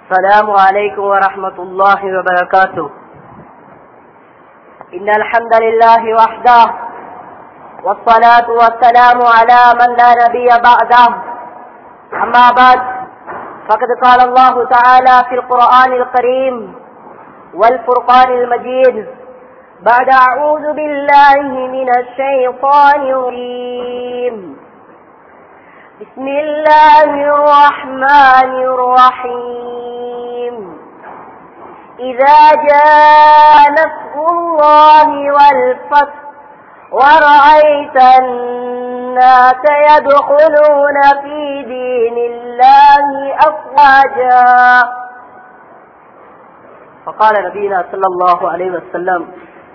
السلام عليكم ورحمة الله وبركاته إن الحمد لله وحده والصلاة والسلام على من لا نبي بعده أما بعد فقد قال الله تعالى في القرآن الكريم والفرقان المجيد بعد أعوذ بالله من الشيطان الرجيم بسم الله الرحمن الرحيم إذا جاء نصر الله والفتح ورأيت الناس يدخلون في دين الله أفواجا فقال نبينا صلى الله عليه وسلم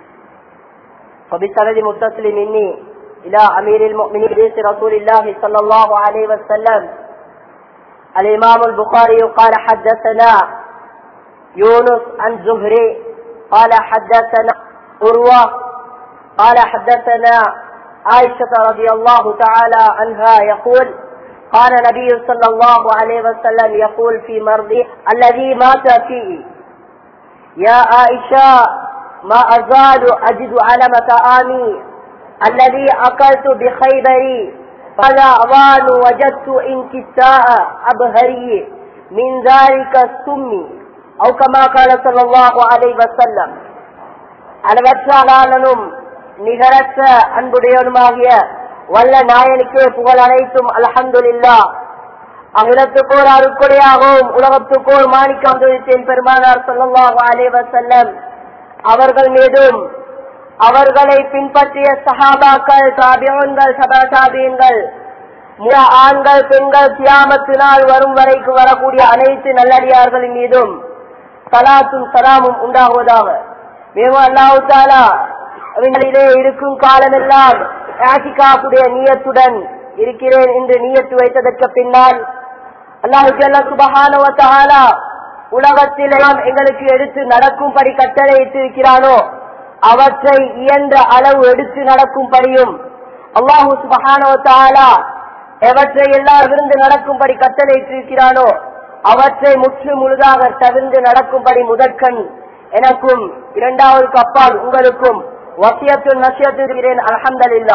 فبسند متصل مني إلى أمير المؤمنين حديث رسول الله صلى الله عليه وسلم الإمام البخاري قال حدثنا يونس عن زهري قال حدثنا أروى قال حدثنا عائشة رضي الله تعالى عنها يقول قال النبي صلى الله عليه وسلم يقول في مرضي الذي مات فيه يا عائشة ما أزال أجد علم طعامي الذي أكلت بخيبري فلا أظان وجدت انكساء أبهري من ذلك السم أو كما قال صلى الله عليه وسلم அளவற்றாளனும் நிகரற்ற அன்புடையவனுமாகிய வல்ல நாயனுக்கே புகழ் அனைத்தும் அலஹந்துல்லா அகிலத்துக்கோர் அருக்குடையாகவும் உலகத்துக்கோர் மாணிக்கம் துதித்தேன் பெருமானார் சொல்லல்லாஹு அலைவசல்லம் அவர்கள் மீதும் அவர்களை பின்பற்றிய சஹாபாக்கள் தாபியன்கள் சபா தாபியன்கள் ஆண்கள் பெண்கள் தியாமத்தினால் வரும் வரைக்கு வரக்கூடிய அனைத்து நல்லடியார்களின் மீதும் சலாத்தும் சலாமும் உண்டாகுவதாக மேலும் அல்லாஹு தாலா அவர்களிலே இருக்கும் காலமெல்லாம் ஆசிகாக்குடைய நீயத்துடன் இருக்கிறேன் என்று நீயத்து வைத்ததற்கு பின்னால் அல்லாஹு சுபகான உலகத்தில் எங்களுக்கு எடுத்து நடக்கும்படி கட்டளையிட்டிருக்கிறானோ அவற்றை இயன்ற அளவு எடுத்து நடக்கும்படியும் அல்லாஹூ சுபஹானோ தாலா எவற்றை எல்லாம் விருந்து நடக்கும்படி கட்டளையிட்டிருக்கிறானோ அவற்றை முற்று முழுதாக தவிர்ந்து நடக்கும்படி முதற்கண் எனக்கும் இரண்டாவது அப்பால் உங்களுக்கும் வசியத்து நசியத்துகிறேன் அலமதல்லா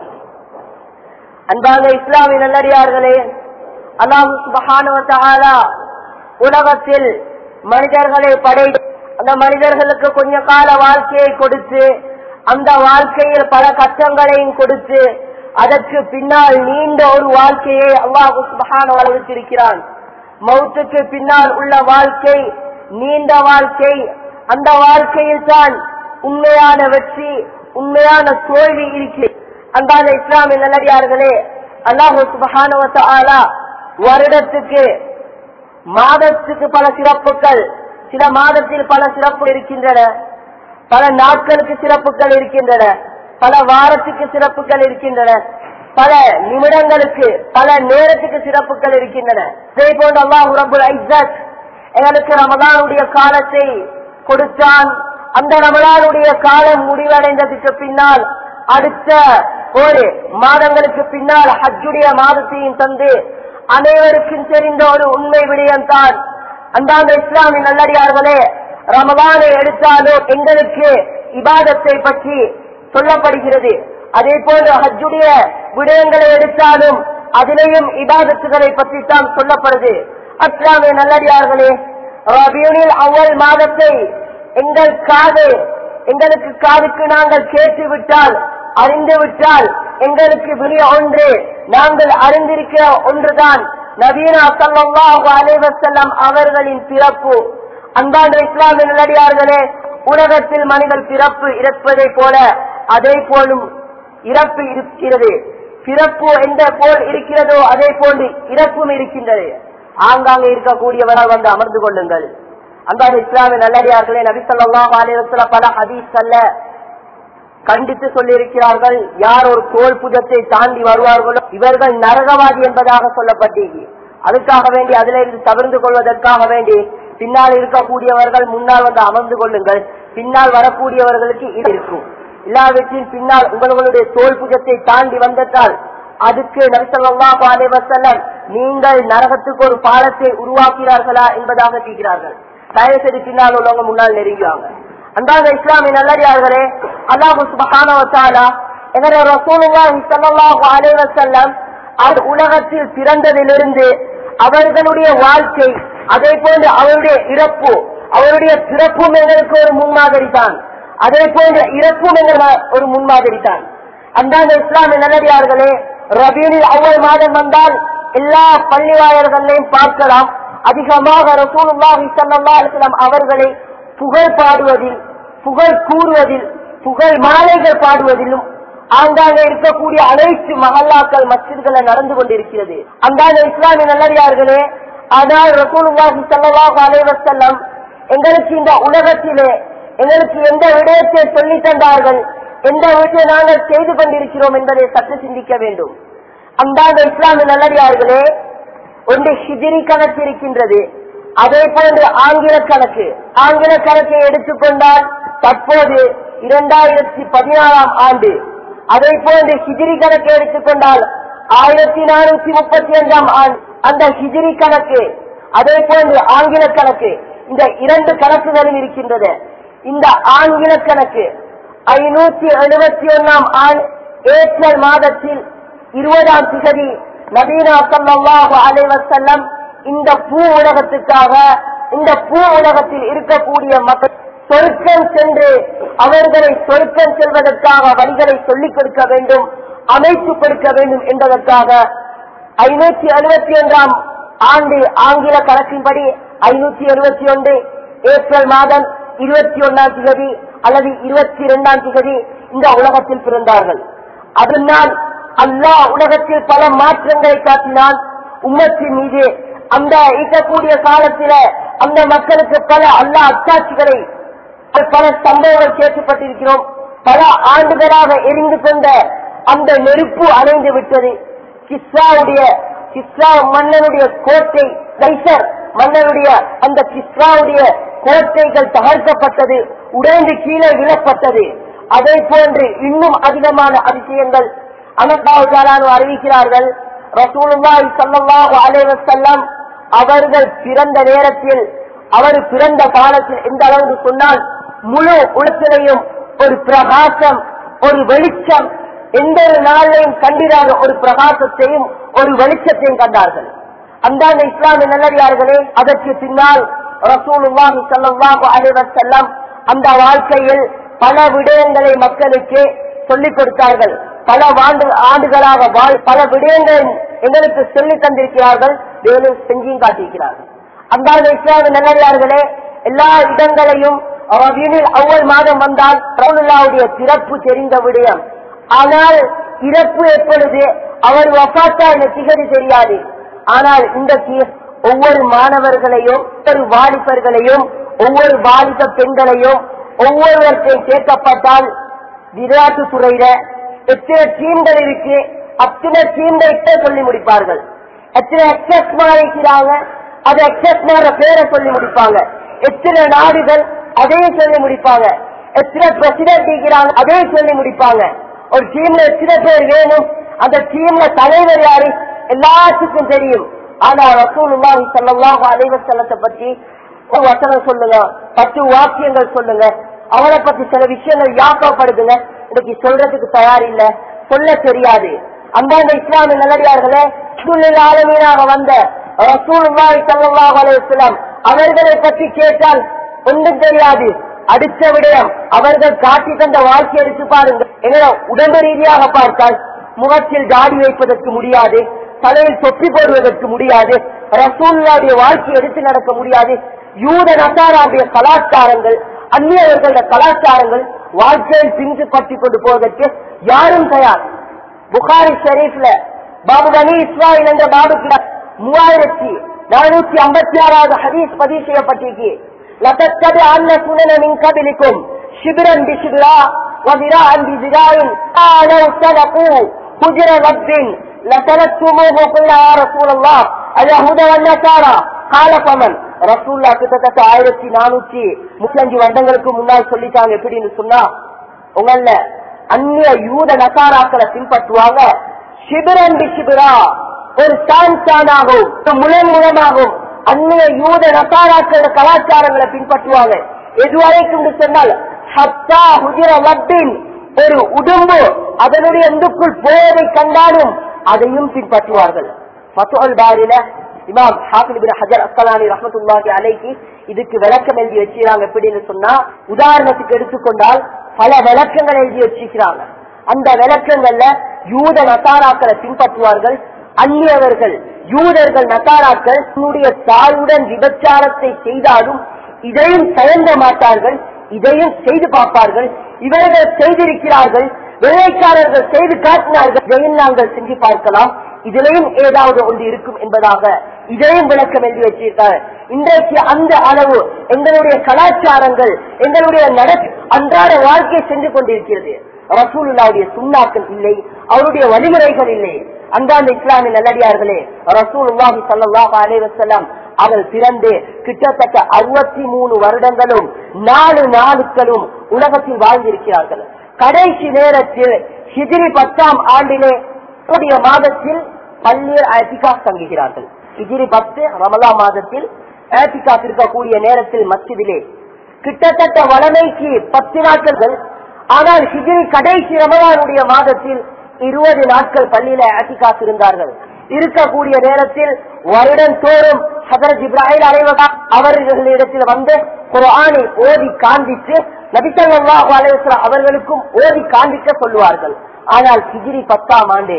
அன்பாக இஸ்லாமிய நல்லடியார்களே அல்லாஹு சுபஹானோ தாலா உலகத்தில் மனிதர்களை படை அந்த மனிதர்களுக்கு கொஞ்ச கால வாழ்க்கையை கொடுத்து அந்த வாழ்க்கையில் பல கஷ்டங்களையும் கொடுத்து அதற்கு பின்னால் நீண்ட ஒரு வாழ்க்கையை அல்லாஹு சுபகான வளர்த்திருக்கிறான் மௌத்துக்கு பின்னால் உள்ள வாழ்க்கை நீண்ட வாழ்க்கை அந்த வாழ்க்கையில் தான் உண்மையான வெற்றி உண்மையான தோல்வி இருக்கிறது அன்பான இஸ்லாமிய நல்லடியார்களே அல்லாஹு சுபகான வருடத்துக்கு மாதத்துக்கு பல சிறப்புகள் சில மாதத்தில் பல சிறப்பு இருக்கின்றன பல நாட்களுக்கு சிறப்புகள் இருக்கின்றன பல வாரத்துக்கு சிறப்புகள் இருக்கின்றன பல நிமிடங்களுக்கு பல நேரத்துக்கு சிறப்புகள் இருக்கின்றன இதே போன்று அல்லாஹ் ரபுல் ஐசத் எங்களுக்கு ரமதானுடைய காலத்தை கொடுத்தான் அந்த ரமலானுடைய காலம் முடிவடைந்ததுக்கு பின்னால் அடுத்த ஒரு மாதங்களுக்கு பின்னால் ஹஜ்ஜுடைய மாதத்தையும் தந்து அனைவருக்கும் தெரிந்த ஒரு உண்மை விடயம்தான் அந்தாந்த இஸ்லாமிய நல்லடியார்களே ரமதானை எடுத்தாலும் எங்களுக்கு இபாதத்தை பற்றி சொல்லப்படுகிறது அதே போன்று ஹஜ்ஜுடைய விடயங்களை எடுத்தாலும் அதிலேயும் இபாதத்துகளை பற்றி தான் சொல்லப்படுது அஸ்லாமிய நல்லடியார்களே ரபியூனில் அவ்வள் மாதத்தை எங்கள் காது எங்களுக்கு காதுக்கு நாங்கள் கேட்டு விட்டால் அறிந்து விட்டால் எங்களுக்கு விரிய ஒன்று நாங்கள் அறிந்திருக்கிற ஒன்றுதான் நவீன சல்லாஹு அலைவசல்லம் அவர்களின் பிறப்பு அன்பாண்ட இஸ்லாமிய நல்லடியார்களே உலகத்தில் மனிதன் பிறப்பு இறப்பதை போல அதே போலும் இறப்பு இருக்கிறது பிறப்பு எந்த போல் இருக்கிறதோ அதே போன்று இறப்பும் இருக்கின்றது ஆங்காங்கே இருக்கக்கூடியவரால் வந்து அமர்ந்து கொள்ளுங்கள் அன்பான இஸ்லாமிய நல்லடியார்களே நபிசல்லாஹு அலைவசல்ல பல ஹதீஸ் அல்ல கண்டித்து சொல்லியிருக்கிறார்கள் யார் ஒரு தோல் புஜத்தை தாண்டி வருவார்களோ இவர்கள் நரகவாதி என்பதாக சொல்லப்பட்டீங்க அதுக்காக வேண்டி அதில இருந்து தவிர்ந்து கொள்வதற்காக வேண்டி பின்னால் இருக்கக்கூடியவர்கள் முன்னால் வந்து அமர்ந்து கொள்ளுங்கள் பின்னால் வரக்கூடியவர்களுக்கு இது இருக்கும் இல்லாவிற்றின் பின்னால் உங்களுடைய தோல் புஜத்தை தாண்டி வந்ததால் அதுக்கு நபிசல்லாஹு அலைவசல்லம் நீங்கள் நரகத்துக்கு ஒரு பாலத்தை உருவாக்கிறார்களா என்பதாக கேட்கிறார்கள் தயவு செய்து பின்னால் உள்ளவங்க முன்னால் நெருங்குவாங்க அன்றாக இஸ்லாமிய நல்லடியார்களே அல்லாஹு சுபஹானவத்தாலா எங்களுடைய ரசூலுல்லாஹி ஸல்லல்லாஹு அலைஹி வஸல்லம் அவர் உலகத்தில் பிறந்ததிலிருந்து அவர்களுடைய வாழ்க்கை அதே போன்று அவருடைய இறப்பு அவருடைய பிறப்பும் எங்களுக்கு ஒரு முன்மாதிரி தான் அதே போன்ற இறப்பும் எங்கள் ஒரு முன்மாதிரி தான் அந்தாந்த இஸ்லாமிய நல்லடியார்களே ரபீனில் அவ்வளவு மாதம் வந்தால் எல்லா பள்ளிவாயர்களையும் பார்க்கலாம் அதிகமாக ரசூலுல்லாஹி ஸல்லல்லாஹு அலைஹி வஸல்லம் அவர்களை புகழ் பாடுவதில் புகழ் கூறுவதில் புகழ் மாலைகள் பாடுவதிலும் ஆங்காங்க இருக்கக்கூடிய அனைத்து மஹல்லாக்கள் மஸ்ஜித்களை நடந்து கொண்டிருக்கிறது அந்தாங்க இஸ்லாமிய நல்லடியார்களே ஆனால் ரசூலுல்லாஹி ஸல்லல்லாஹு அலைஹி வஸல்லம் எங்களுக்கு இந்த உலகத்திலே எங்களுக்கு எந்த விடயத்தை சொல்லி தந்தார்கள் எந்த விடயத்தை நாங்கள் செய்து கொண்டிருக்கிறோம் என்பதை சற்று சிந்திக்க வேண்டும் அந்தாங்க இஸ்லாமிய நல்லடியார்களே ஒன்று ஹிஜிரி கணக்கு இருக்கின்றது அதே போன்று ஆங்கில கணக்கு ஆங்கில கணக்கை எடுத்துக்கொண்டால் தற்போது இரண்டாயிரத்தி பதினாறாம் ஆண்டு அதே போன்று ஹிஜிரி கணக்கை எடுத்துக்கொண்டால் ஆயிரத்தி நானூத்தி முப்பத்தி அஞ்சாம் ஆண்டு அந்த ஹிஜிரி கணக்கு அதே போன்று ஆங்கில கணக்கு இந்த இரண்டு கணக்குகளும் இருக்கின்றது இந்த ஆங்கில கணக்கு ஐநூத்தி எழுபத்தி ஒன்னாம் ஆண்டு ஏப்ரல் மாதத்தில் இருபதாம் திகதி நபீனா சல்லாஹு அலைவசல்லம் இந்த பூ உலகத்துக்காக இந்த பூ உலகத்தில் இருக்கக்கூடிய மக்கள் சொருக்கம் சென்று அவர்களை சொருக்கம் செல்வதற்காக வழிகளை சொல்லிக் கொடுக்க வேண்டும் அமைத்து கொடுக்க வேண்டும் என்பதற்காக ஐநூத்தி எழுபத்தி ஒன்றாம் ஆண்டு ஆங்கில கணக்கின்படி ஐநூத்தி எழுபத்தி ஒன்று ஏப்ரல் மாதம் இருபத்தி ஒன்னாம் திகதி அல்லது இருபத்தி இரண்டாம் திகதி இந்த உலகத்தில் பிறந்தார்கள் அதனால் அல்லாஹ் உலகத்தில் பல மாற்றங்களை காட்டினான் உம்மத்தின் மீது அந்த இருக்கக்கூடிய காலத்தில அந்த மக்களுக்கு பல அல்லாஹ் அத்தாட்சிகளை பல சம்பவங்கள் கேட்கப்பட்டிருக்கிறோம் பல ஆண்டுகளாக எரிந்து கொண்ட அந்த நெருப்பு அணைந்து விட்டது கிஸ்ராவுடைய கிஸ்ரா மன்னனுடைய கோட்டை லைசர் மன்னனுடைய அந்த கிஸ்ராவுடைய கோட்டைகள் தகர்க்கப்பட்டது உடைந்து கீழே விழப்பட்டது அதே போன்று இன்னும் அதிகமான அதிசயங்கள் அனந்தாவு அறிவிக்கிறார்கள் ரசூலுல்லாஹி ஸல்லல்லாஹு அலைஹி வஸல்லம் அவர்கள் பிறந்த நேரத்தில் அவர் பிறந்த காலத்தில் எந்த அளவுக்கு சொன்னால் முழு உலகத்திலையும் ஒரு பிரகாசம் ஒரு வெளிச்சம் எந்த ஒரு நாளையும் கண்டிராத ஒரு பிரகாசத்தையும் ஒரு வெளிச்சத்தையும் கண்டார்கள் அந்தாண்ட இஸ்லாமிய நல்லடியார்களே அதற்கு பின்னால் ரசூலுல்லாஹி ஸல்லல்லாஹு அலைஹி வஸல்லம் அந்த வாழ்க்கையில் பல விடயங்களை மக்களுக்கு சொல்லிக் கொடுத்தார்கள் பல ஆண்டு ஆண்டுகளாக வாழ் பல விடயங்களை எங்களுக்கு சொல்லித் தந்திருக்கிறார்கள் மேலும் செஞ்சியும் காட்டியிருக்கிறார்கள் அந்தாண்ட இஸ்லாமிய நல்லடியார்களே எல்லா இடங்களையும் ரபியுனில் அவ்வளவு மாதம் வந்தால் ரவுலுல்லாவுடைய பிறப்பு தெரிந்த விடயம் ஆனால் இறப்பு எப்பொழுது அவர் வசாத்தா என திகதி தெரியாது ஆனால் இன்றைக்கு ஒவ்வொரு மாணவர்களையும் ஒவ்வொரு வாலிபர்களையும் ஒவ்வொரு வாலிப பெண்களையும் ஒவ்வொருவற்றையும் கேட்கப்பட்டால் விளையாட்டு துறையில எத்தனை டீம்கள் இருக்கு அத்தனை டீம்களை சொல்லி முடிப்பார்கள் எத்தனை எக்ஸஸ் இருக்கிறாங்க அது எக்ஸஸ் பேரை சொல்லி முடிப்பாங்க எத்தனை நாடுகள் அதையும் சொல்லி முடிப்பாங்க எத்தனை பிரசிடென்ட் இருக்கிறாங்க அதையும் சொல்லி முடிப்பாங்க ஒரு டீம்ல எத்தனை பேர் வேணும் அந்த டீம்ல தலைவர் யாரு எல்லாத்துக்கும் தெரியும் ஆனா ரசூலுல்லாஹி ஸல்லல்லாஹு அலைஹி வஸல்லத்தை பத்தி ஒரு வசனம் சொல்லுங்க பத்து வாக்கியங்கள் சொல்லுங்க அவளை பத்தி சில விஷயங்கள் யாக்கப்படுதுங்க இன்னைக்கு சொல்றதுக்கு தயார் இல்ல சொல்ல தெரியாது அந்தாண்ட இஸ்லாமிய நல்லடியார்களே ஆளுமையாக வந்த ரசூலுல்லாஹி ஸல்லல்லாஹு அலைஹி வஸல்லம் அவர்களை பற்றி கேட்டால் ஒன்றும் தெரியாது அடுத்த விடயம் அவர்கள் காட்டி தந்த வாழ்க்கை எடுத்து பாருங்க எங்களை உடம்பு ரீதியாக பார்த்தால் முகத்தில் தாடி வைப்பதற்கு முடியாது தலையில் தொப்பி போடுவதற்கு முடியாது ரசூல்லாவுடைய வாழ்க்கை எடுத்து நடக்க முடியாது யூத நசாராவுடைய கலாச்சாரங்கள் அந்நியவர்களுடைய கலாச்சாரங்கள் வாழ்க்கையில் பிஞ்சு பற்றி கொண்டு போவதற்கு யாரும் தயார் புகாரி ஷெரீப்ல பாபு கனி இஸ்ராயில் என்ற பாபுக்கு மூவாயிரத்தி நானூத்தி ஐம்பத்தி ஆறாவது ஹதீஸ் பதிவு செய்யப்பட்டிருக்கு لتتبعن سنن من قبلكم شبرا بشبرا وذراعا بذراع لو سلقوا هجر رب لسلكتموه قلنا يا رسول الله اليهود والنصارى قال فمن ரசூல்லா கிட்டத்தட்ட ஆயிரத்தி நானூத்தி முப்பத்தி அஞ்சு வருடங்களுக்கு முன்னால் சொல்லிட்டாங்க எப்படின்னு சொன்னா உங்கள அந்நிய யூத நசாராக்களை பின்பற்றுவாங்க சிபிரன் சிபிரா ஒரு சான்சானாகவும் ஒரு முலம் மூலமாகவும் அந்நிய யூத நசாராக்கள கலாச்சாரங்களை பின்பற்றுவாங்க எதுவரைக்கும் சொன்னால் ஹத்தா ஹுஜிர வட்டின் ஒரு உடம்பு அதனுடைய எந்துக்குள் போவதை கண்டாலும் அதையும் பின்பற்றுவார்கள் ஃபத்துல் பாரில இமாம் ஹாஃபில் இப்னு ஹஜர் அஸ்கலானி ரஹ்மத்துல்லாஹி அலைஹி இதுக்கு விளக்கம் எழுதி வச்சிருக்காங்க எப்படின்னு சொன்னா உதாரணத்துக்கு எடுத்துக்கொண்டால் பல விளக்கங்கள் எழுதி வச்சிருக்கிறாங்க அந்த விளக்கங்கள்ல யூத நசாராக்களை பின்பற்றுவார்கள் அந்நியவர்கள் யூதர்கள் நசாராக்கள் தன்னுடைய தாயுடன் விபச்சாரத்தை செய்தாலும் இதையும் தயங்க மாட்டார்கள் இதையும் செய்து பார்ப்பார்கள் இவர்கள் செய்திருக்கிறார்கள் வெள்ளைக்காரர்கள் செய்து காட்டினார்கள் இதையும் நாங்கள் செஞ்சு பார்க்கலாம் இதிலையும் ஏதாவது ஒன்று இருக்கும் என்பதாக இதையும் விளக்கம் எழுதி வச்சிருக்காங்க இன்றைக்கு அந்த அளவு எங்களுடைய கலாச்சாரங்கள் எங்களுடைய நட அன்றாட வாழ்க்கையை சென்று கொண்டிருக்கிறது ரசூலுல்லாவுடைய சுண்ணாக்கள் இல்லை அவருடைய வழிமுறைகள் இல்லை அன்றாந்த இஸ்லாமிய நல்லடியார்களே ரசூலுல்லாஹி ஸல்லல்லாஹு அலைஹி வஸல்லம் அவர் பிறந்து கிட்டத்தட்ட அறுபத்தி மூணு வருடங்களும் நாலு நாளுக்களும் உலகத்தில் வாழ்ந்திருக்கிறார்கள் கடைசி நேரத்தில் ஹிஜ்ரி பத்தாம் ஆண்டிலே கூடிய மாதத்தில் பல்வேறு ஆத்திகாஸ் தங்குகிறார்கள் ஹிஜ்ரி பத்து ரமலா மாதத்தில் ஆத்திகாஸ் இருக்கக்கூடிய நேரத்தில் மஸ்ஜிதிலே கிட்டத்தட்ட வளமைக்கு பத்து நாட்கள் ஆனால் ஹிஜ்ரி கடைசி ரமலானுடைய மாதத்தில் இருபது நாட்கள் பள்ளியில ஆத்திகாஸ் இருந்தார்கள் இருக்கக்கூடிய நேரத்தில் வருடம் தோறும் ஹதரத் இப்ராஹிம் அலைவகா அவர்களிடத்தில் வந்து குர்ஆனை ஓதி காண்பித்து நபிசல்லாஹு அலைவசம் அவர்களுக்கும் ஓதி காண்பிக்க சொல்லுவார்கள் ஆனால் ஹிஜ்ரி பத்தாம் ஆண்டு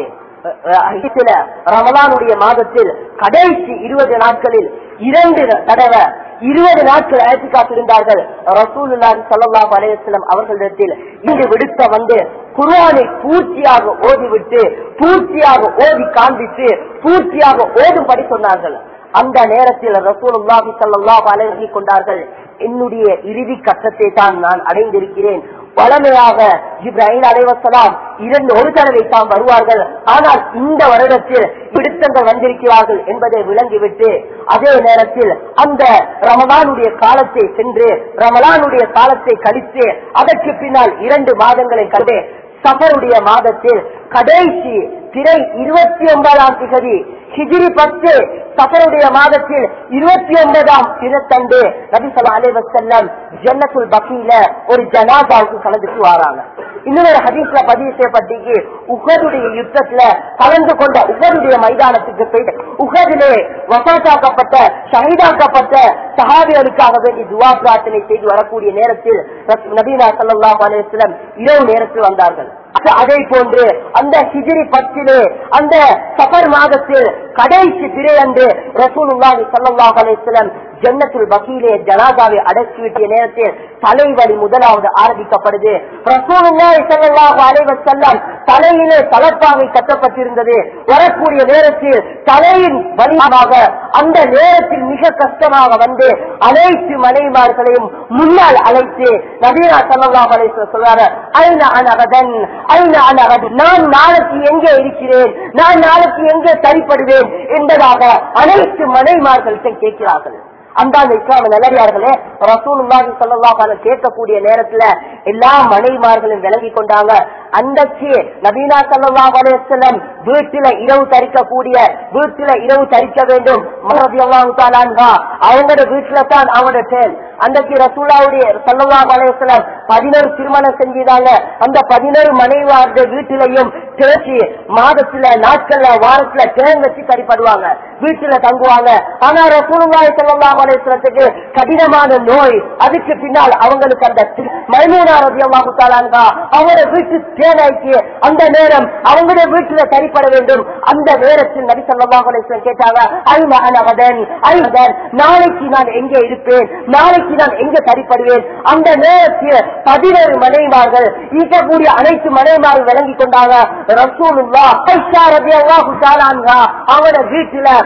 சில ரமலானுடைய மாதத்தில் கடைசி இருபது நாட்களில் இரண்டு தடவை இருபது நாட்கள் அழைத்து காத்திருந்தார்கள் ரசூலுல்லாஹி ஸல்லல்லாஹு அலைஹி வஸல்லம் அவர்களிடத்தில் இங்கு விடுத்த வந்து குர்ஆனை பூர்த்தியாக ஓதிவிட்டு பூர்த்தியாக ஓதி காண்பித்து பூர்த்தியாக ஓதும்படி சொன்னார்கள் அந்த நேரத்தில் ரசூலுல்லாஹி ஸல்லல்லாஹு அலைஹி கொண்டார்கள் என்னுடைய இறுதி கட்டத்தை தான் நான் அடைந்திருக்கிறேன் வளமையாக இப்ராஹிம் அலைவசலாம் இரண்டு ஒரு தடவை தான் வருவார்கள் ஆனால் இந்த வருடத்தில் பிடித்தங்கள் வந்திருக்கிறார்கள் என்பதை விளங்கிவிட்டு அதே நேரத்தில் அந்த ரமலானுடைய காலத்தை சென்று ரமலானுடைய காலத்தை கழித்து அதற்கு பின்னால் இரண்டு மாதங்களை கண்டு சபருடைய மாதத்தில் கடைசி திரை இருபத்தி ஒன்பதாம் திகதி ஹிஜிரி பத்து சஃபருடைய மாதத்தில் இருபத்தி ஒன்பதாம் தினத்தன்று நபி சொல்லா அலி வசல்லம் ஜன்னத்துல் பக்கியில ஒரு ஜனாதாவுக்கு கலந்துட்டு வராங்க இன்னொரு ஹதீஸ்ல பதிவு செய்யப்பட்டிருக்கு உகதுடைய யுத்தத்துல கலந்து கொண்ட உகதுடைய மைதானத்துக்கு போய் உகதிலே வசாத்தாக்கப்பட்ட ஷஹீதாக்கப்பட்ட சஹாபிகளுக்காக வேண்டி துவா பிரார்த்தனை செய்து வரக்கூடிய நேரத்தில் நபீனா சல்லாஹ் அலுவலம் இரவு நேரத்தில் வந்தார்கள் அதை போன்று அந்த ஹிஜிரி பத்திலே அந்த சஃபர் மாதத்தில் கடைசி திரை அன்று ரசூலுல்லாஹி ஸல்லல்லாஹு அலைஹி வஸல்லம் ஜன்னத்துல் பகீலே ஜனாதாவை அடக்கி விட்டிய நேரத்தில் தலைவலி முதலாவது ஆரம்பிக்கப்படுது ரசூலுல்லாஹி ஸல்லல்லாஹு அலைஹி வஸல்லம் தலையிலே தலப்பாவை கட்டப்பட்டிருந்தது வரக்கூடிய நேரத்தில் தலையின் வலியாக அந்த நேரத்தில் மிக கஷ்டமாக வந்து அனைத்து மனைமார்களையும் முன்னால் அழைத்து நபீனா ஸல்லல்லாஹு அலைஹி வஸல்லம் சொல்றாரு ஐன அனகதன் ஐன அனகதன் நான் நாளைக்கு எங்கே இருக்கிறேன் நான் நாளைக்கு எங்கே சரிப்படுவேன் என்பதாக அனைத்து மனைமார்கள்ட்ட கேட்கிறார்கள் அந்தாந்த இஸ்லாம நல்லடியார்களே ரசூலுல்லாஹி ஸல்லல்லாஹு அலைஹி கேட்கக்கூடிய நேரத்துல எல்லா மனைவிமார்களும் விளங்கி கொண்டாங்க அன்றைக்கு நபீனா ஸல்லல்லாஹு அலைஹி வஸல்லம் வீட்டில இரவு தரிக்கக்கூடிய வீட்டில இரவு தரிக்க வேண்டும் ரலியல்லாஹு தஆலா அன்ஹா அவங்களோட வீட்டுல தான் அவங்களோட செயல் அன்றைக்கு ரசூலாவுடைய ஸல்லல்லாஹு அலைஹி வஸல்லம் 11 திருமணம் செஞ்சிருந்தாங்க அந்த 11 மனைவியாருடைய வீட்டிலையும் தேய்ச்சி மாதத்துல நாட்கள்ல வாரத்துல தேன் வச்சு சரிப்படுவாங்க வீட்டுல தங்குவாங்க ஆனா ரசூலுல்லாஹி ஸல்லல்லாஹு அலைஹி வஸல்லத்துக்கு கடினமான நோய் அதுக்கு பின்னால் அவங்களுக்கு அந்த மைமூனா ரலியல்லாஹு தஆலா அன்ஹா அவங்களோட வீட்டு தேவைக்கு அந்த நேரம் அவங்களுடைய வீட்டுல சரிப்பட வேண்டும் அந்த நேரத்தில் நபி ஸல்லல்லாஹு அலைஹி வஸல்லம் கேட்டாங்க ஐன அனகதன் ஐதன் நாளைக்கு நான் எங்கே இருப்பேன் நாளைக்கு நான் எங்க சரிப்படுவேன் அந்த நேரத்தில் பதினேழு மனைவிமார்கள் இருக்கக்கூடிய அனைத்து மனைவிமார்கள் விளங்கி கொண்டாங்க ரசூலுல்லா ஐஷா ரலியல்லாஹு தஆலா அன்ஹா அவங்களோட வீட்டுல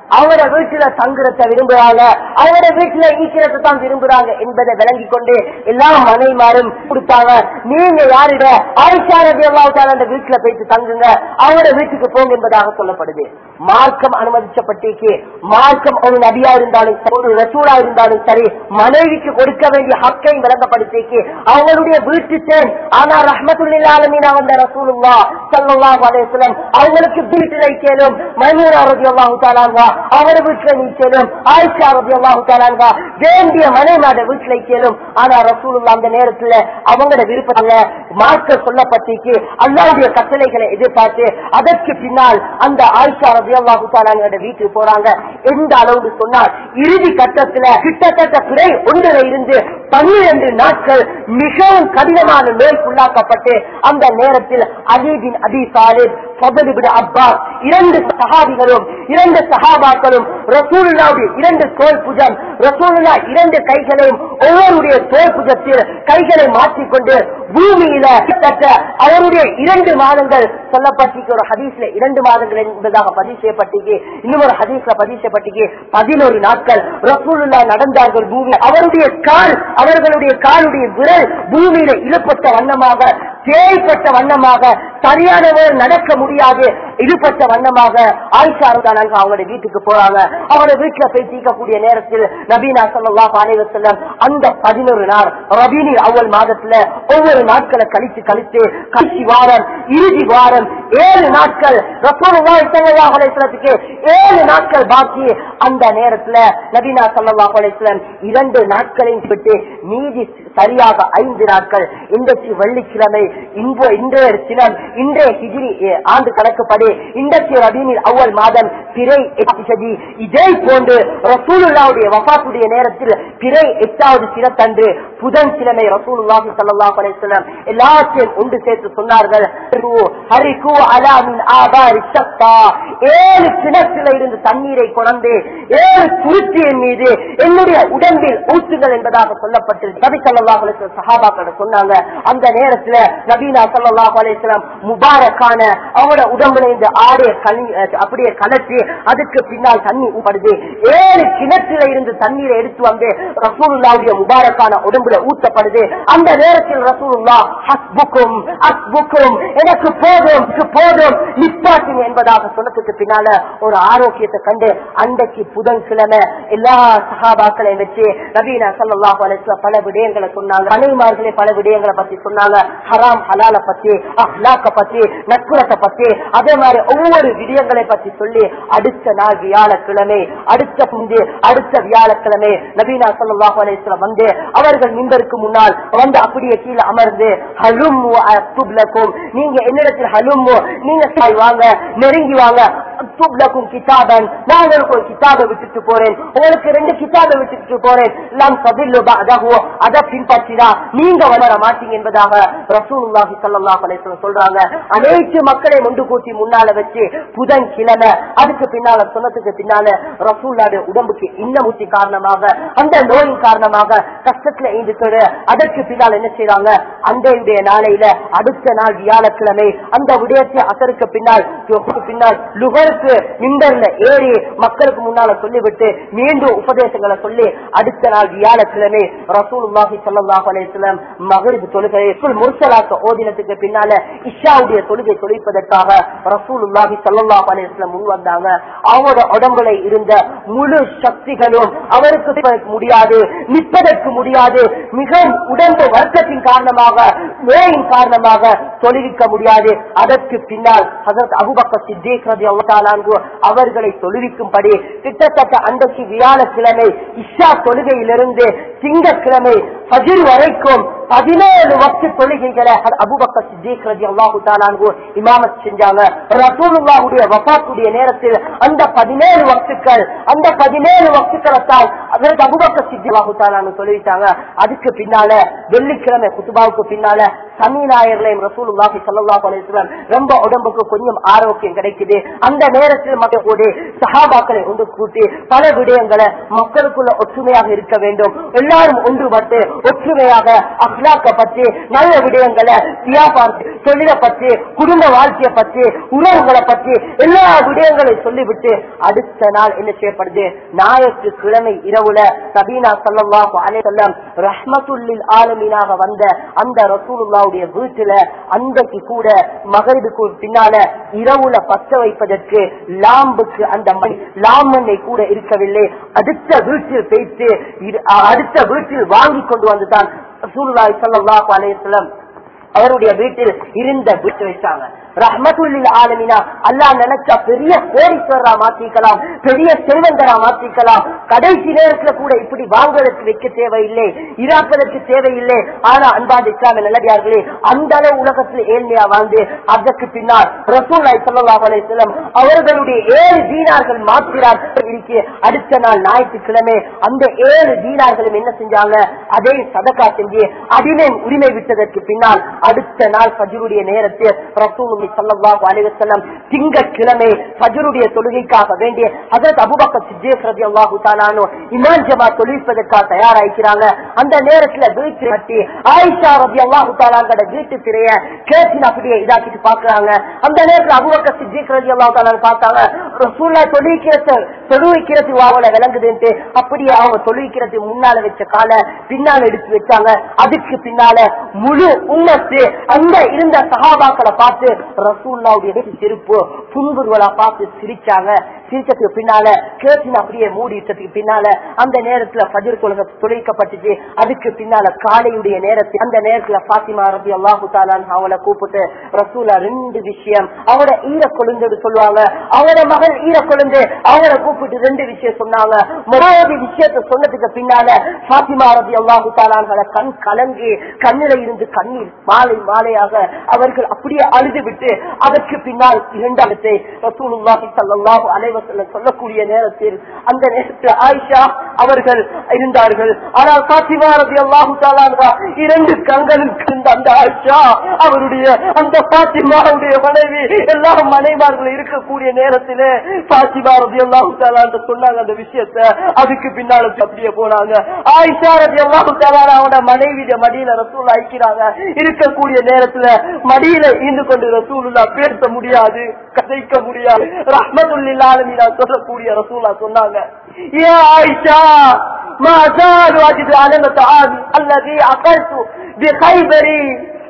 அவட வீட்டுல தங்குறத விரும்புறாங்க அவட வீட்டுல ஈக்கிறத தான் விரும்புறாங்க என்பதை விளங்கி கொண்டு எல்லா மனைமாரும் கொடுத்தாங்க நீங்க யாரிட ஆயிஷா ரதி அந்த வீட்டுல போயிட்டு தங்குங்க அவட வீட்டுக்கு போங்க என்பதாக சொல்லப்படுது மார்க்கம் அனுமதிச்சப்பட்டிருக்கு மார்க்கம் ஒரு நபியா இருந்தாலும் சரி, ஒரு ரசூலா இருந்தாலும் சரி மனைவிக்கு கொடுக்க வேண்டிய ஹக்கை விளங்கப்படுத்திருக்கு அவங்களுடைய வீட்டு தேன் ஆனா ரஹமத்துல்லாலமீனா வந்த ரசூலுல்லா சல்லல்லாஹு அலைஹி வஸல்லம் அவங்களுக்கு வீட்டுல கேளும் மைமூனா ரலியல்லாஹு தஆலா அவர வீட்டுல நீ கேளும் ஆயிஷா ரலியல்லாஹு தஆலா வேண்டிய மனைவியோட வீட்டுல கேளும் ஆனா ரசூலுல்லா அந்த நேரத்துல அவங்களோட விருப்பத்துல மார்க்க சொல்லப்பட்டிருக்கு அல்லாவுடைய கட்டளைகளை எதிர்பார்த்து அதற்கு பின்னால் அந்த ஆயிஷா ரலியல்லாஹு தஆலாவோட வீட்டுக்கு போறாங்க எந்த அளவுக்கு சொன்னால் இறுதி கட்டத்துல கிட்டத்தட்ட பிறை ஒன்றில் இருந்து பன்னிரண்டு நாட்கள் மிகவும் கடினமான மேற்குள்ளாக்கப்பட்டு அந்த நேரத்தில் அலீபின் அபி சாலிப் ஃபதலிபின் அப்பாஸ் இரண்டு சஹாபிகளும் இரண்டு சஹாபாக்களும் ரசூலுல்லாவுடைய இரண்டு தோல் புஜம் ரசூலுல்லா இரண்டு கைகளையும் ஒவ்வொருடைய தோல் புஜத்தில் கைகளை மாற்றிக்கொண்டு பூமியில கிட்டத்தட்ட அவருடைய இரண்டு மாதங்கள் சொல்லப்பட்டிருக்கு ஒரு ஹதீஸ்ல இரண்டு மாதங்கள் என்பதாக பதிவு செய்யப்பட்டிருக்கு இன்னும் ஒரு ஹதீஸ்ல பதிவு செய்யப்பட்டிருக்கு பதினோரு நாட்கள் ரசூலுல்லா நடந்தார்கள் பூமி அவருடைய கால் அவர்களுடைய காலுடைய விரல் பூமியில இழுப்பட்ட வண்ணமாக தேய்ப்பட்ட வண்ணமாக சரியானவர் நடக்க முடியாது இழுப்பட்ட வண்ணமாக ஆயிஷா இருந்தாங்க அவங்களுடைய வீட்டுக்கு போறாங்க அவங்களோட வீட்டுல போய் தீர்க்கக்கூடிய நேரத்தில் நபீனா ஸல்லல்லாஹு அலைஹி வஸல்லம் அந்த பதினோரு நாள் ரபீனி அவ்வள் மாதத்துல ஒவ்வொரு நாட்களை கழித்து கழித்து கடைசி வாரம் இறுதி வாரம் ஏழு நாட்கள் ரசூலுல்லாஹி ஸல்லல்லாஹு அலைஹி வஸல்லத்துக்கு ஏழு நாட்கள் பாக்கி அந்த நேரத்துல நபீனா ஸல்லல்லாஹு அலைஹி வஸல்லம் இரண்டு நாட்களையும் விட்டு மீதி சரியாக ஐந்து நாட்கள் இன்றைக்கு வெள்ளிக்கிழமை இன்று இன்றைய தினம் இன்றைய ஹிஜ்ரி அஹ், ஆண்டு கணக்குப்படி இன்றைக்கு ரபீனில் அவ்வள் மாதம் பிறை எட்டு சதி இதே போன்று ரசூலுல்லாவுடைய வஃபாத்துடைய நேரத்தில் பிறை எட்டாவது சிறத்தன்று புதன் கிழமை ரசூலுல்லாஹி ஸல்லல்லாஹு அலைஹி வஸல்லம் எல்லாத்தையும் ஒன்று சேர்த்து சொன்னார்கள் ஹரிகு அலா மின் ஆபாரி ஷத்தா ஏழு கிணற்றில இருந்து தண்ணீரை கொண்டு ஏழு துருத்தியின் மீது என்னுடைய உடம்பில் ஊற்றுகள் என்பதாக சொல்லப்பட்டிருக்கு நபி ஸல்லல்லாஹு அலைஹி வஸல்லம் சஹாபாக்கள் சொன்னாங்க அந்த நேரத்துல நபீனா ஸல்லல்லாஹு அலைஹி வஸல்லம் முபாரக்கான அவங்களோட உடம்புல இந்த ஆடைய கனி அஹ், அப்படியே கலட்டி அதுக்கு பின்னால் தண்ணி ஊப்படுது ஏழு கிணற்றில இருந்து தண்ணீரை எடுத்து வந்து ரசூலுல்லாவுடைய முபாரக்கான உடம்புல ஊற்றப்படுது அந்த நேரத்தில் ரசூலுல்லா ஹஸ்புக்கும் ஹஸ்புக்கும் எனக்கு போதும் எனக்கு போதும் நிப்பாட்டுங்க என்பதாக சொன்னதுக்கு பின்னால ஒரு ஆரோக்கியத்தை கண்டு அன்றைக்கு புதன்கிழமை எல்லா சஹாபாக்களையும் வச்சு நபீனா ஸல்லல்லாஹு அலைஹி வஸல்லம் பல விடயங்களை சொன்னாங்க மனைவிமார்களே பல விடயங்களை பத்தி சொன்னாங்க ஹராம் ஹலால பத்தி அஹ்லாக்க பத்தி நட்புறத்தை பத்தி அதே மாதிரி ஒவ்வொரு விடயங்களை பத்தி சொல்லி அடுத்த நாள் வியாழக்கிழமை அடுத்த புந்து அடுத்த வியாழக்கிழமை நபீனா ஸல்லல்லாஹு அலைஹி வஸல்லம் வந்து அவர்கள் மிம்பருக்கு முன்னால் வந்து அப்படியே கீழே அமர்ந்து ஹலும் அத்துப்லக்கும் நீங்க என்னிடத்தில் ஹலும் நீங்க சாய் வாங்க நெருங்கி வாங்க அத்துப்லக்கும் கிதாபன் நான் உங்களுக்கு ஒரு கிதாபை விட்டுட்டு போறேன் உங்களுக்கு ரெண்டு கிதாபை விட்டுட்டு போறேன் லம் சதில்லு பஅதஹு அதை பின்பற்றினா நீங்க வளர மாட்டீங்க என்பதாக ரசூலுல்லாஹி ஸல்லல்லாஹு அலைஹி வஸல்லம் சொல்றாங்க அனைத்து மக்களையும் ஒன்று கூட்டி முன்னால வச்சு புதன் கிழமை அதுக்கு பின்னால சொன்னதுக்கு பின்னால ரசூல்லாவுடைய உடம்புக்கு இன்னமுத்தி காரணமாக அந்த நோயின் காரணமாக கஷ்டத்துல ஈடுக்கிற அதற்கு பின்னால் என்ன செய்றாங்க அன்றைய நாளையில அடுத்த நாள் வியாழக்கிழமை அந்த விடயத்தை அசருக்கு பின்னால் லுஹருக்கு பின்னால் லுகருக்கு மிண்டர்ல ஏறி மக்களுக்கு முன்னால சொல்லிவிட்டு மீண்டும் உபதேசங்களை சொல்லி அடுத்த நாள் வியாழக்கிழமை ரசூலுல்லாஹி ஸல்லல்லாஹு அலைஹி வஸல்லம் மக்ரிப் தொழுகை ஃபுல் முர்சலாக்க ஓதினத்துக்கு பின்னால இஷாவுடைய தொழுகை தொழிப்பதற்காக ரசூலுல்லாஹி ஸல்லல்லாஹு அலைஹி வஸல்லம் முன் வந்தாங்க அவங்களோட உடம்புல இருந்த முழு சக்திகளும் அவருக்கு நிற்பதற்கு முடியாது நிற்பதற்கு முடியாது மிக உடம்பு வர்க்கத்தின் காரணமாக நோயின் காரணமாக தொழுவிக்க முடியாது அதற்கு பின்னால் ஹசரத் அபுபக்கர் சித்தீக் ரலியல்லாஹு தஆலா அன்ஹு அவர்களை தொழுவிக்கும்படி கிட்டத்தட்ட அன்றைக்கு வியாழக்கிழமை இஷா தொழுகையிலிருந்து திங்கட்கிழமை ஃபஜ்ர் வரைக்கும் பதினேழு வக்து தொழுகைகளை அபுபக்கர் சித்தீக் ரலியல்லாஹு தஆலா அன்ஹு இமாமத் செஞ்சாங்க ரசூலுல்லாஹுடைய வஃபாத்துடைய நேரத்தில் அந்த பதினேழு வக்துக்கள் அந்த பதினேழு வக்துக்களத்தால் அதற்கு அபுபக்கர் சித்தியல்லாஹு தஆலா அன்ஹு சொல்லிட்டாங்க அதுக்கு பின்னால வெள்ளிக்கிழமை குத்துபாவுக்கு பின்னால சனி ஞாயிறுலையும் ரசூலுல்லாஹி ஸல்லல்லாஹு அலைஹி வஸல்லம் ரொம்ப உடம்புக்கு கொஞ்சம் ஆரோக்கியம் கிடைக்குது அந்த நேரத்தில் மக்கள் கூட சஹாபாக்களை ஒன்று கூட்டி பல விடயங்களை மக்களுக்குள்ள ஒற்றுமையாக இருக்க வேண்டும் எல்லாரும் ஒன்றுபட்டு ஒற்றுமையாக அஹ்லாக்க பத்தி நல்ல விடயங்களை வியாபாரம் தொழிலை பத்தி குடும்ப வாழ்க்கையை பத்தி உறவுகளை பத்தி எல்லா விடயங்களையும் சொல்லிவிட்டு அடுத்த நாள் என்ன செய்யப்படுது ஞாயிற்று கிழமை இரவுல சபீனா சல்லாஹு அலையம் ரஹ்மத்துல்லில் ஆலமீனாக வந்த அந்த ரசூலுல்லாவுடைய வீட்டுல அன்றைக்கு கூட மகரிபுக்கு பின்னால இரவுல பத்த வைப்பதற்கு லாம்புக்கு அந்த மண் லாமண்ணை கூட இருக்கவில்லை அடுத்த வீட்டில் பேசி அடுத்த வீட்டில் வாங்கி கொண்டு வந்துதான் ரசூலுல்லாஹி ஸல்லல்லாஹு அலைஹி வஸல்லம் அவருடைய வீட்டில் இருந்த வீட்டு வச்சாங்க ரஹ்மத்துல்லில் ஆலமினா அல்லாஹ் நினைச்சா பெரிய கோடீஸ்வரரா மாத்திக்கலாம் பெரிய செல்வந்தரா மாத்திக்கலாம் கடைசி நேரத்துல கூட இப்படி வாங்குவதற்கு வைக்க தேவையில்லை இராப்பதற்கு தேவையில்லை ஆனா அன்பாது இஸ்லாமிய நல்லடியார்களே அந்த அளவு உலகத்தில் ஏழ்மையா வாழ்ந்து அதற்கு பின்னால் ரசூலாய் சல்லாஹ் அலையம் அவர்களுடைய ஏழு தீனார்கள் மாத்திரார் இருக்கு அடுத்த நாள் ஞாயிற்றுக்கிழமை அந்த ஏழு தீனார்களும் என்ன செஞ்சாங்க அதே சதக்கா செஞ்சு அடிமை உரிமை விட்டதற்கு பின்னால் அடுத்த நாள் ஃபஜ்ருடைய நேரத்தில் ரசூலுல்லாஹி ஸல்லல்லாஹு அலைஹி வஸல்லம் திங்கட்கிழமை ஃபஜ்ருடைய தொழுகைக்காக வேண்டிய ஹஜரத் அபூபக்கர் சித்திக் ரலியல்லாஹு தஆலா அன்ஹு இமாம் ஜமாத் தொழிற்பதற்காக தயாராகிறாங்க அந்த நேரத்துல வீட்டு கட்டி ஆயிஷா ரலியல்லாஹு தஆலா கட வீட்டு திரைய கேட்டின் அப்படியே இதாக்கிட்டு பாக்குறாங்க அந்த நேரத்துல அபூபக்கர் சித்திக் ரலியல்லாஹு தஆலா பார்த்தாங்க ரசூலுல்லாஹ் தொழுகிறது தொழுவிக்கிறது வாவல விளங்குதுன்ட்டு அப்படியே அவங்க தொழுவிக்கிறது முன்னால வச்ச கால பின்னால எடுத்து வச்சாங்க அதுக்கு பின்னால முழு உம்மத்து அங்க இருந்த சகாபாக்களை பார்த்து ரசூல்லாவுடைய செருப்பு புன்புருவலா பார்த்து சிரிச்சாங்க சிரிச்சதுக்கு பின்னால கேட்டின் அப்படியே மூடிட்டதுக்கு பின்னால அந்த நேரத்துல பஜர் தொழுக தொழிக்கப்பட்டுச்சு அதுக்கு பின்னால காலையுடைய நேரத்தில் அந்த நேரத்துல பாத்திமா ரபி அல்லாஹு தாலான் அவங்கள கூப்பிட்டு ரசூலா ரெண்டு விஷயம் அவங்களோட ஈர கொழுந்து சொல்லுவாங்க அவங்களோட மகள் ஈர கொழுந்து அவங்கள கூப்பிட்டு ரெண்டு விஷயம் சொன்னாங்க முதலாவது விஷயத்த சொன்னதுக்கு பின்னால பாத்திமா ரபி அல்லாஹு தாலான்களை கண் கலங்கி கண்ணில இருந்து கண்ணீர் மாலை மாலையாக அவர்கள் அப்படியே அழுது விட்டு அதற்கு பின்னால் இரண்டாவது ரசூலுல்லாஹி ஸல்லல்லாஹு அலைஹி வஸல்லம் சொல்லக்கூடிய நேரத்தில் அந்த நேரத்தில் ஆயிஷா அவர்கள் இருந்தார்கள் ஆனால் பாத்திமா ரலியல்லாஹு தஆலா அன்ஹா இரண்டு கண்களும் கண்ட அந்த ஆயிஷா அவருடைய அந்த பாத்திமாவுடைய மனைவி எல்லா மனைவார்கள் இருக்கக்கூடிய நேரத்திலே பாத்திமா ரலியல்லாஹு தஆலா அன்ஹா சொன்னாங்க அந்த விஷயத்தை அதுக்கு பின்னால அப்படியே போனாங்க ஆயிஷா ரலியல்லாஹு தஆலா அவனோட மனைவிய மடியில ரசூல் ஐக்கிறாங்க இருக்கக்கூடிய நேரத்துல மடியில ஈந்து கொண்டு ரசூலுல்லா பேச முடியாது கதைக்க முடியாது ரஹ்மத்துல்லாலமீனா சொல்லக்கூடிய ரசூலா சொன்னாங்க ஏ ஆயிஷா ما زال أجد علم طعام الذي أكلت بخيبري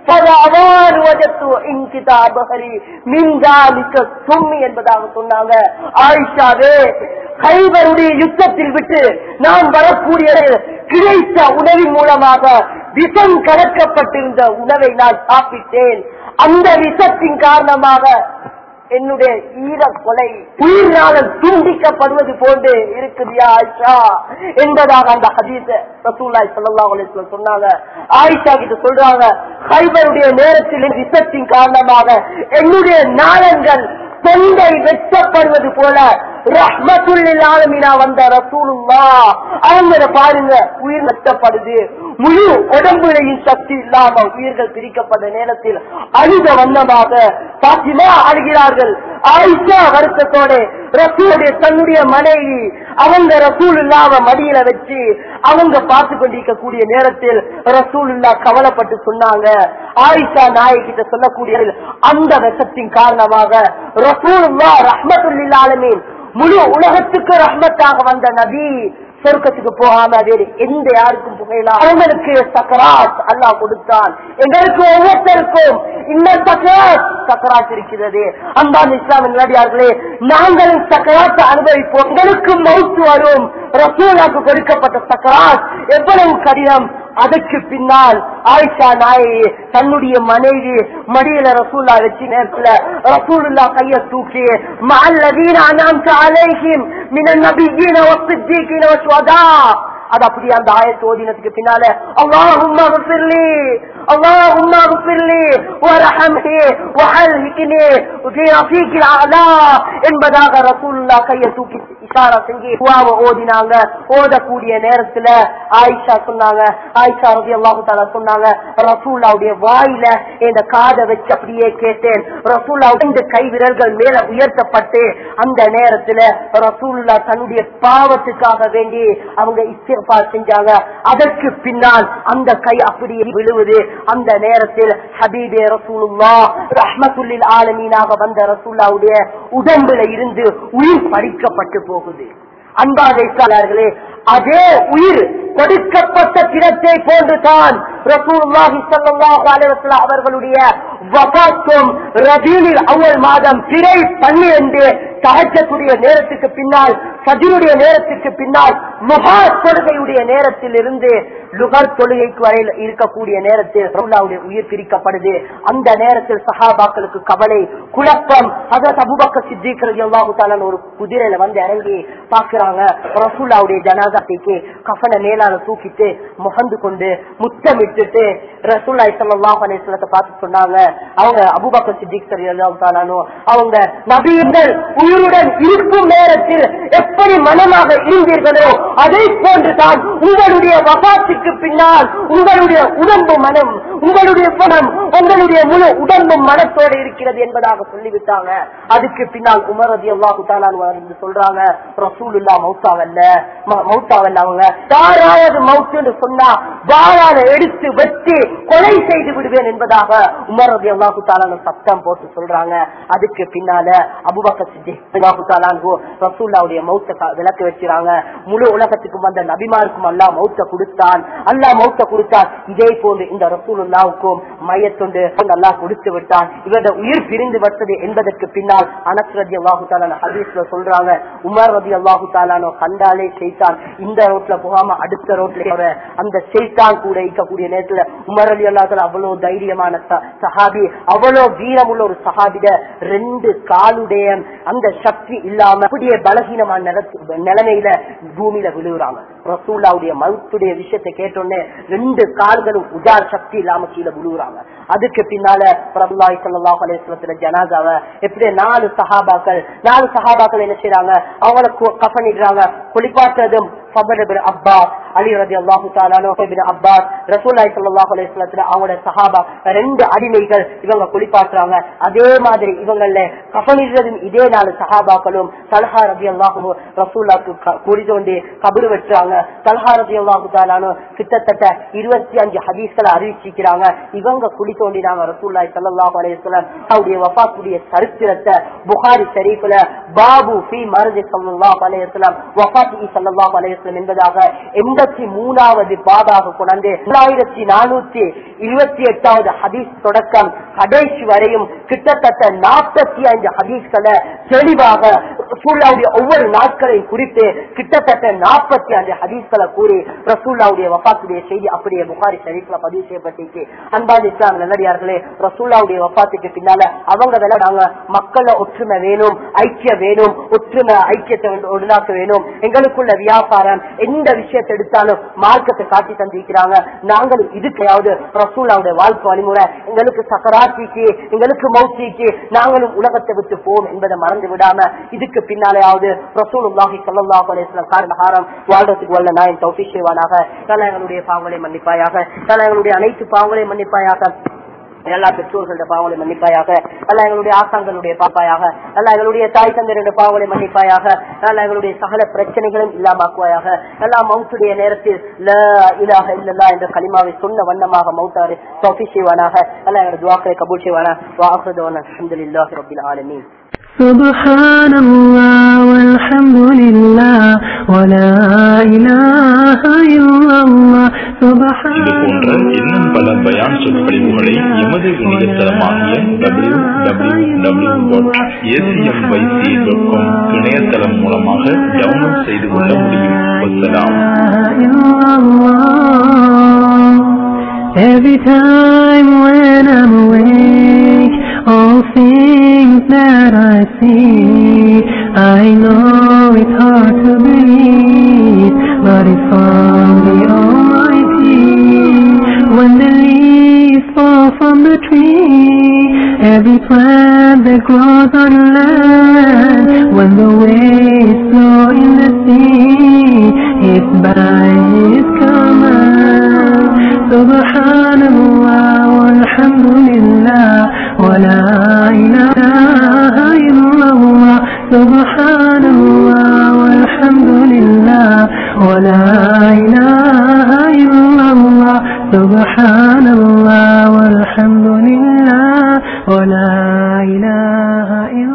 فضعوان وجدت انقطاع بحري من ذلك சும்மி என்பதாக சொன்னாங்க ஆயிஷாவே கைபருடைய யுத்தத்தில் விட்டு நான் வரக்கூடிய கிடைத்த உணவின் மூலமாக விஷம் கலக்கப்பட்டிருந்த உணவை நான் சாப்பிட்டேன் அந்த விஷத்தின் காரணமாக என்னுடைய ஈர கொலை உயிர்நாளம் துண்டிக்கப்படுவது போன்று இருக்குதியா ஆயிஷா என்பதாக அந்த ஹதீஸ ரசூல்லாய் ஸல்லல்லாஹு அலைஹி வஸல்லம் சொன்னாங்க ஆயிஷா கிட்ட சொல்றாங்க ஹைபருடைய நேரத்தில் விஷத்தின் காரணமாக என்னுடைய நாளங்கள் தொண்டை வெட்டப்படுவது போல ரஹ்மத்துல்லில் ஆலமீனா வந்த ரசூலுல்லா அவங்க பாருங்க உயிர் வெட்டப்படுது முழு உடம்புலையும் சக்தி இல்லாம உயிர்கள் பிரிக்கப்பட்ட நேரத்தில் அழுத வண்ணமாக பாத்திமா அழுகிறார்கள் ஆயிஷா வருத்தத்தோட ரசூலுடைய தன்னுடைய மனைவி அவங்க ரசூல் இல்லாம மடியில வச்சு அவங்க பார்த்து கொண்டிருக்கக்கூடிய நேரத்தில் ரசூல் இல்லா கவலைப்பட்டு சொன்னாங்க ஆயிஷா நாயகிட்ட சொல்லக்கூடிய அந்த விஷத்தின் காரணமாக ரசூலுல்லா ரஹ்மத்துல்லாலமீன் முழு உலகத்துக்கு ரஹ்மத்தாக வந்த நபி சொர்க்கத்துக்கு போகாம வேறு எந்த யாருக்கும் புகையலாம் அவங்களுக்கு சக்கராத் அல்லாஹ் கொடுத்தான் எங்களுக்கு ஒவ்வொருத்தருக்கும் இந்த சக்கராத் சக்கராத் இருக்கிறது அன்பான் இஸ்லாமின் நடிகார்களே நாங்களும் சக்கராத்தை அனுபவிப்போம் எங்களுக்கு மவுத்து வரும் ரசூலாக்கு கொடுக்கப்பட்ட சக்கராத் எவ்வளவு கடினம் அதுக்கு பின்னால் ஆயிஷா நாயை தன்னுடைய மனைவி மடியில ரசூல்லா வச்சு நேரத்துல ரசூலுல்லா கைய தூக்கி மல்லதீன அனாம்ச அலைஹிம் மினன் நபியீன வஸ்ஸித்தீகீன வஷ்வதா அது அப்படியே அந்த ஆயத்து ஓதினத்துக்கு பின்னால அல்லாஹும்ம ஃபிர்லி اللهم اغفر لي وارحمني وحلقني في رفيق الاعلى என்பதாக ரசூலுல்லா கையை தூக்கி இஷாரா செஞ்சு துவாவை ஓதினாங்க ஓதக்கூடிய நேரத்துல ஆயிஷா சொன்னாங்க ஆயிஷா ரவி அல்லாஹு தாலா சொன்னாங்க ரசூல்லாவுடைய வாயில இந்த காதை வச்சு அப்படியே கேட்டேன் ரசூல்லா இந்த கை விரல்கள் மேல உயர்த்தப்பட்டு அந்த நேரத்துல ரசூல்லா தன்னுடைய பாவத்துக்காக வேண்டி அவங்க இஸ்திஃபா செஞ்சாங்க அதற்கு பின்னால் அந்த கை அப்படியே விழுவுது அந்த நேரத்தில் ஹபீபே ரசூலுல்லா ரஹ்மத்துல்லில் ஆலமீனாக வந்த ரசூல்லாவுடைய உடம்புல இருந்து உயிர் பறிக்கப்பட்டு போகுது அன்பாதைக்காளர்களே அதே உயிர் கொடுக்கப்பட்ட கிடத்தை போன்றுதான் ரசூலுல்லாஹி ஸல்லல்லாஹு அலைஹி வஸல்லம் அவர்களுடைய வஃபாத்தும் ரபீலில் அவ்வல் மாதம் பிறை பன்னிரண்டு தகச்சக்கூடிய நேரத்துக்கு பின்னால் சஜினுடைய நேரத்துக்கு பின்னால் முகா தொழுகையுடைய நேரத்தில் இருந்து லுகர் தொழுகைக்கு வரையில் இருக்கக்கூடிய நேரத்தில் ரசூலுல்லாஹ்வுடைய உயிர் பிரிக்கப்படுது அந்த நேரத்தில் சஹாபாக்களுக்கு கவலை குழப்பம் அதாவது அபூபக்கர் சித்திக் ரலியல்லாஹு தஆலா ஒரு குதிரையில வந்து இறங்கி பாக்குறாங்க ரசூலுல்லாஹ்வுடைய ஜனாசாக்கு கஃனை மேலால தூக்கிட்டு முகந்து கொண்டு முத்தமிட்டுட்டு ரசூலுல்லாஹி ஸல்லல்லாஹு அலைஹி வஸல்லத்தை பார்த்து சொன்னாங்க அவங்க அபூபக்கர் சித்திக் ரலியல்லாஹு தஆலானோ அவங்க நபியுங்கள் உயிருடன் இருக்கும் நேரத்தில் எப்படி மனமாக இருந்தீர்களோ அதை போன்றுதான் உங்களுடைய வபாத்துக்கு பின்னால் உங்களுடைய உடம்பு மனம் உங்களுடைய பணம் உங்களுடைய முழு உடம்பும் மனத்தோடு இருக்கிறது என்பதாக சொல்லிவிட்டாங்க அதுக்கு பின்னால் உமரதி அல்லாஹு தாலான்னு சொல்றாங்க ரசூலுல்லா மௌத்தாவல்ல ம- மௌத்தாவல்ல அவங்க யாராவது மௌத்துன்னு சொன்னா வாழால எடுத்து வெட்டி கொலை செய்து விடுவேன் என்பதாக உமரதி அல்லாஹு தாலான சத்தம் போட்டு சொல்றாங்க அதுக்கு பின்னால அபுபக்கர் சித்திக் அல்லாஹு தாலான்கோ ரசூல்லாவுடைய மௌத்த க- விளக்கு வச்சுறாங்க முழு உலகத்துக்கும் வந்த நபிமாருக்கும் அல்லாஹ் மௌத்த கொடுத்தான் அல்லாஹ் மௌத்த கொடுத்தான் இதே போன்று இந்த ரசூலுல்லாவுக்கும் மையத்தொண்டு அல்லாஹ் கொடுத்து விட்டான் இவருடைய உயிர் பிரிந்து வந்தது என்பதற்கு பின்னால் அனஸ் ரதி அல்லாஹு தாலான ஹதீஸ்ல சொல்றாங்க உமர் ரதி அல்லாஹு தாலானோ கண்டாலே செய்தான் இந்த ரோட்ல போகாம அடுத்த ரோட்ல போற அந்த செய்தான் கூட இருக்கக்கூடிய நேரத்துல உமர் அலி அல்லா அவ்வளவு தைரியமான ச- சஹாபி அவ்வளவு வீரமுள்ள ஒரு சஹாபிட ரெண்டு காலுடைய அந்த சக்தி இல்லாம அப்படியே பலகீனமான நிலத்து- நிலைமையில பூமியில விழுகுறாங்க ரசூல்லாவுடைய மவுத்துடைய விஷயத்தை கேட்டோன்னே ரெண்டு கால்களும் உஜார் சக்தி இல்லாம கீழே விழுகுறாங்க அதுக்கு பின்னால பிரபுல்லாய் சல்லாஹ் அலேஸ்வரத்துல ஜனாதாவை எப்படி நாலு சஹாபாக்கள் நாலு சஹாபாக்கள் என்ன செய்யறாங்க அவங்கள கு- கஃனிடுறாங்க குளிப்பாட்டுறதும் ஃபபர் இப்னு அப்பாஸ் அலி ரதி அல்லாஹு தாலானோ இப்னு அப்பாஸ் ரசூல்லாய் ஸல்லல்லாஹு அலைஹி வஸல்லத்துல அவங்களோட சஹாபா ரெண்டு அடிமைகள் இவங்க குளிப்பாட்டுறாங்க அதே மாதிரி இவங்கள கஃனிடுறதும் இதே நாலு சஹாபாக்களும் தல்ஹா ரதி அல்லாஹு ரசூல்லாக்கு க- குழி தோண்டி கபரு வெட்டுறாங்க தல்ஹா ரதி அல்லாஹு தாலானோ கிட்டத்தட்ட இருபத்தி அஞ்சு ஹதீஸ்களை அறிவிச்சிக்கிறாங்க இவங்க குழி தோண்டினாங்க ரசூல்லாய் ஸல்லல்லாஹு அலைஹி வஸல்லம் அவருடைய வஃபாத்துடைய சரித்திரத்தை புகாரி ஷரீஃப்ல பாபு ஃபி மர்ஜி ஸல்லல்லாஹு அலைஹி வஸல்லம் வஃபாத்தி ஸல்லல்லாஹு அலைஹி வஸல்லம் என்பதாக எண்பத்தி மூணாவது பாபாக கொண்டு இரண்டாயிரத்தி நானூத்தி இருபத்தி எட்டாவது ஹதீஸ் தொடக்கம் கடைசி வரையும் கிட்டத்தட்ட நாற்பத்தி அஞ்சு ஹதீஸ்களை தெளிவாக ரசூல்லாவுடைய ஒவ்வொரு நாட்களையும் குறித்து கிட்டத்தட்ட நாற்பத்தி அஞ்சு ஹதீஸ்களை கூறி ரசூல்லாவுடைய வஃபாத்துடைய செய்தி அப்படியே புகாரி ஷரீஃப்ல பதிவு செய்யப்பட்டிருக்கு அன்பாது இஸ்லாம் நல்லடியார்களே ரசூல்லாவுடைய வஃபாத்துக்கு பின்னால அவங்க விளையாடாங்க மக்கள ஒற்றுமை வேணும் ஐக்கியம் வேணும் ஒற்றுமை ஐக்கியத்தை வந்து உருவாக்க வேணும் எங்களுக்குள்ள வியாபாரம் எந்த விஷயத்தை எடுத்தாலும் மார்க்கத்தை காட்டி தந்திருக்கிறாங்க நாங்களும் இதுக்கையாவது ரசூல்லாவுடைய வாழ்க்கை வழிமுறை எங்களுக்கு சக்கராத்திக்கு எங்களுக்கு மௌத்திக்கு நாங்களும் உலகத்தை விட்டு போவோம் என்பதை மறந்து விடாம இதுக்கு பின்னாலேயாவது ரசூலுல்லாஹி ஸல்லல்லாஹு அலைஹி வஸல்லம் காரணகாரம் வாழ்றதுக்கு வல்ல நாயன் தௌஃபீக் செய்வானாக நல்லா எங்களுடைய பாவங்களை மன்னிப்பாயாக நல்லா எங்களுடைய அனைத்து பாவங்களையும் மன்னிப்பாயாக எல்லா பெற்றோர்களுடைய பாவங்களை மன்னிப்பாயாக அல்ல எங்களுடைய ஆசாங்களுடைய பாப்பாயாக அல்ல எங்களுடைய தாய் தந்தையருடைய பாவங்களை மன்னிப்பாயாக அல்ல எங்களுடைய சகல பிரச்சனைகளும் இல்லாமாக்குவாயாக எல்லா மவுத்துடைய நேரத்தில் ல இலாஹ இல்லல்லா என்ற கலிமாவை சொன்ன வண்ணமாக மௌத்தாரு தௌஃபி செய்வானாக அல்ல எங்களுடைய துவாக்களை கபூல் செய்வானா வாஹ்ரதவான அல்ஹம்துலில்லாஹி ரப்பில் ஆலமீன் سبحان الله والحمد لله ولا إله إلا الله இது سبحان போன்ற இன்னும் பல பயான் சொற்பொழிவுகளை எமது இணையதளமாகிய W W W dot ACMYC dot com இணையதளம் மூலமாக டவுன்லோட் செய்து கொள்ள முடியும் வசலாம் Every time when I'm awake, all things that I see, I know it's hard to believe, but it's from the Almighty. When the leaves cross on land, when the waves flow in the sea, it's by His command. Subhanallah walhamdulillah wa la ilaha illallah. Subhanallah walhamdulillah wa la ilaha illallah. Subhanallah walhamdulillah wa la ilaha illallah.